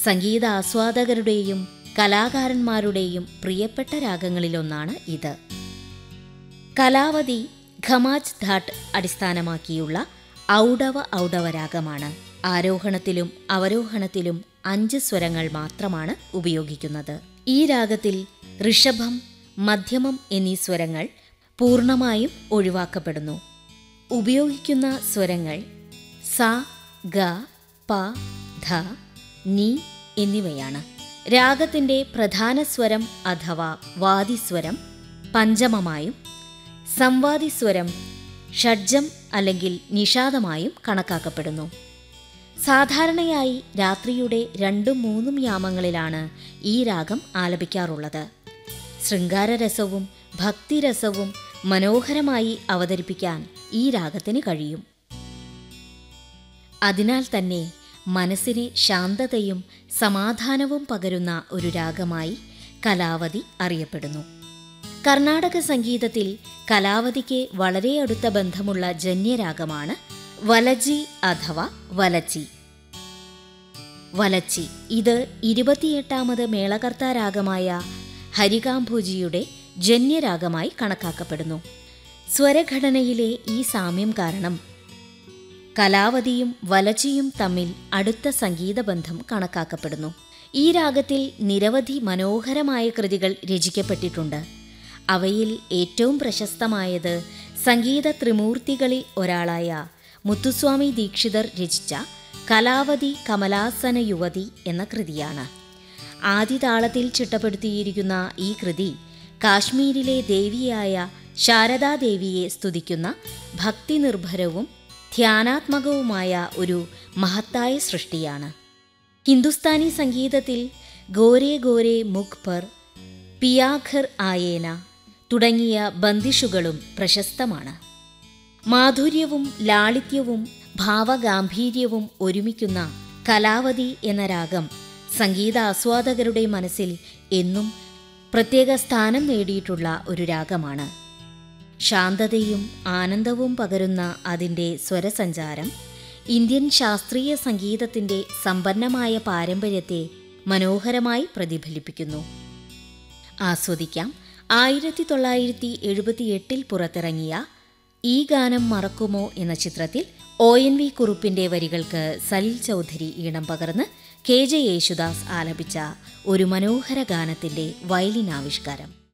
സംഗീത ആസ്വാദകരുടെയും കലാകാരന്മാരുടെയും പ്രിയപ്പെട്ട രാഗങ്ങളിലൊന്നാണ് ഇത് കലാവതി ഖമാജ് ധാട്ട് അടിസ്ഥാനമാക്കിയുള്ള ഔഡവ ഔഡവ രാഗമാണ് ആരോഹണത്തിലും അവരോഹണത്തിലും അഞ്ച് സ്വരങ്ങൾ മാത്രമാണ് ഉപയോഗിക്കുന്നത് ഈ രാഗത്തിൽ ഋഷഭം മധ്യമം എന്നീ സ്വരങ്ങൾ പൂർണ്ണമായും ഒഴിവാക്കപ്പെടുന്നു ഉപയോഗിക്കുന്ന സ്വരങ്ങൾ സ ഗ പ ധ നി എന്നിവയാണ് രാഗത്തിന്റെ പ്രധാന സ്വരം അഥവാ വാദിസ്വരം പഞ്ചമമായും സംവാദിസ്വരം ഷഡ്ജം അല്ലെങ്കിൽ നിഷാദമായും കണക്കാക്കപ്പെടുന്നു സാധാരണയായി രാത്രിയുടെ രണ്ടും മൂന്നും യാമങ്ങളിലാണ് ഈ രാഗം ആലപിക്കാറുള്ളത് ശൃംഗാരരസവും ഭക്തിരസവും മനോഹരമായി അവതരിപ്പിക്കാൻ ഈ രാഗത്തിന് കഴിയും അതിനാൽ തന്നെ മനസ്സിന് ശാന്തതയും സമാധാനവും പകരുന്ന ഒരു രാഗമായി കലാവതി അറിയപ്പെടുന്നു കർണാടക സംഗീതത്തിൽ കലാവതിക്ക് വളരെ അടുത്ത ബന്ധമുള്ള ജന്യരാഗമാണ് വലജി അഥവാ വലച്ചി വലച്ചി ഇത് ഇരുപത്തിയെട്ടാമത് മേളകർത്ത രാഗമായ ഹരികാംഭൂജിയുടെ ജന്യരാഗമായി കണക്കാക്കപ്പെടുന്നു സ്വരഘടനയിലെ ഈ സാമ്യം കാരണം കലാവതിയും വലച്ചിയും തമ്മിൽ അടുത്ത സംഗീതബന്ധം കണക്കാക്കപ്പെടുന്നു ഈ രാഗത്തിൽ നിരവധി മനോഹരമായ കൃതികൾ രചിക്കപ്പെട്ടിട്ടുണ്ട് അവയിൽ ഏറ്റവും പ്രശസ്തമായത് സംഗീത ത്രിമൂർത്തികളിൽ ഒരാളായ മുത്തുസ്വാമി ദീക്ഷിതർ രചിച്ച കലാവതി കമലാസന യുവതി എന്ന കൃതിയാണ് ആദിതാളത്തിൽ ചിട്ടപ്പെടുത്തിയിരിക്കുന്ന ഈ കൃതി കാശ്മീരിലെ ദേവിയായ ശാരദാദേവിയെ സ്തുതിക്കുന്ന ഭക്തിനിർഭരവും ധ്യാനാത്മകവുമായ ഒരു മഹത്തായ സൃഷ്ടിയാണ് ഹിന്ദുസ്ഥാനി സംഗീതത്തിൽ ഗോരേ ഗോരേ മുഖ് പർ പിയാഖർ ആയേന തുടങ്ങിയ ബന്ദിഷുകളും പ്രശസ്തമാണ് മാധുര്യവും ലാളിത്യവും ഭാവഗാംഭീര്യവും ഒരുമിക്കുന്ന കലാവതി എന്ന രാഗം സംഗീതാസ്വാദകരുടെ മനസ്സിൽ എന്നും പ്രത്യേക സ്ഥാനം നേടിയിട്ടുള്ള ഒരു രാഗമാണ് ശാന്തതയും ആനന്ദവും പകരുന്ന അതിൻ്റെ സ്വരസഞ്ചാരം ഇന്ത്യൻ ശാസ്ത്രീയ സംഗീതത്തിൻ്റെ സമ്പന്നമായ പാരമ്പര്യത്തെ മനോഹരമായി പ്രതിഫലിപ്പിക്കുന്നു ആസ്വദിക്കാം ആയിരത്തി തൊള്ളായിരത്തി എഴുപത്തിയെട്ടിൽ പുറത്തിറങ്ങിയ ഈ ഗാനം മറക്കുമോ എന്ന ചിത്രത്തിൽ ഒ എൻ വി കുറുപ്പിന്റെ വരികൾക്ക് സലിൽ ചൗധരി ഈണം പകർന്ന് കെ ജെ യേശുദാസ് ആലപിച്ച ഒരു മനോഹര ഗാനത്തിന്റെ വയലിൻ ആവിഷ്കാരം